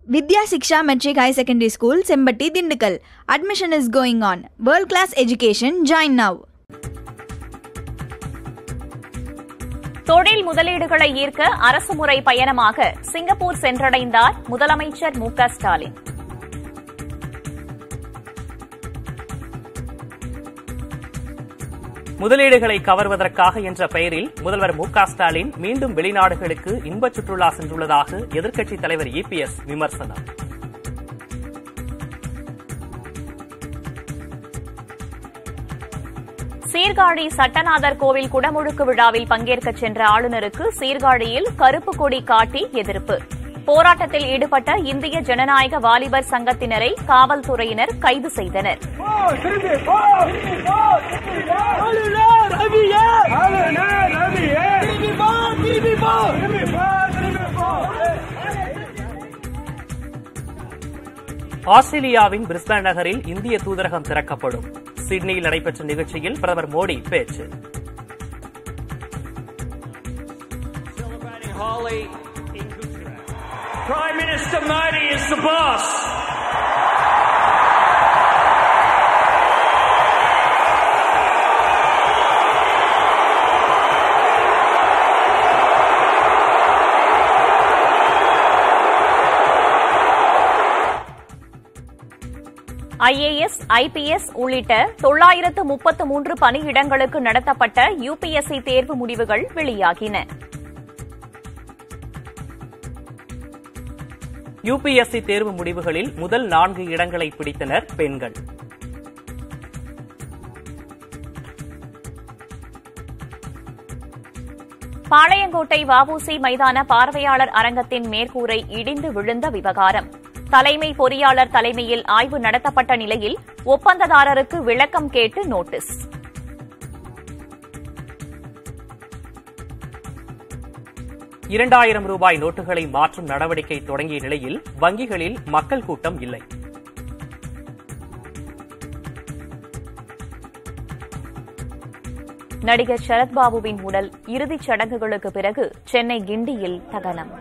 Vidya Siksha Metric High Secondary School, Sembatti, Dindukal. Admission is going on. World class education. Join now. தொழில் முதலீடுகளை ஈர்க்க அரசு முறை பயணமாக சிங்கப்பூர் சென்றடைந்தார் முதலமைச்சர் மு க ஸ்டாலின் முதலீடுகளை கவர்வதற்காக என்ற பெயரில் முதல்வர் மு க ஸ்டாலின் மீண்டும் வெளிநாடுகளுக்கு இன்பச் சுற்றுலா சென்றுள்ளதாக எதிர்க்கட்சித் தலைவர் இபிஎஸ் விமர்சனம் சீர்காழி சட்டநாதர் கோவில் குடமுழுக்கு விழாவில் பங்கேற்கச் சென்ற ஆளுநருக்கு சீர்காழியில் கருப்பு கொடி காட்டி எதிர்ப்பு போராட்டத்தில் ஈடுபட்ட இந்திய ஜனநாயக வாலிபர் சங்கத்தினரை காவல்துறையினர் கைது செய்தனர் ஆஸ்திரேலியாவின் பிரிஸ்பேன் நகரில் இந்திய தூதரகம் திறக்கப்படும் சிட்னியில் நடைபெற்ற நிகழ்ச்சியில் பிரதமர் மோடி பேச்சு celebrating Holi in Gujarat. Prime Minister Modi is the boss. IAS IPS உள்ளிட்ட தொள்ளாயிரத்து முப்பத்து மூன்று பணியிடங்களுக்கு நடத்தப்பட்ட யுபிஎஸ்சி தேர்வு முடிவுகள் வெளியாகின யுபிஎஸ்சி தேர்வு முடிவுகளில் முதல் நான்கு இடங்களை பிடித்தனர் பெண்கள் பாளையங்கோட்டை வஉசி மைதான பார்வையாளர் அரங்கத்தின் மேற்கூரை இடிந்து விழுந்த விவகாரம் தலைமை பொறியாளர் தலைமையில் ஆய்வு நடத்தப்பட்ட நிலையில் ஒப்பந்ததாரருக்கு விளக்கம் கேட்டு நோட்டீஸ் இரண்டாயிரம் ரூபாய் நோட்டுகளை மாற்றும் நடவடிக்கை தொடங்கிய நிலையில் வங்கிகளில் மக்கள் கூட்டம் இல்லை நடிகர் சரத்பாபுவின் உடல் இறுதிச் சடங்குகளுக்கு பிறகு சென்னை கிண்டியில் தகனம்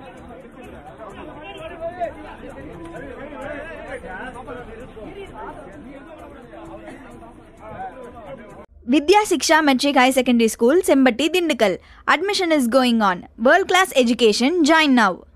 Vidya Siksha Metric High Secondary School, Sembatti, Dindukal. Admission is going on. World class education. Join now.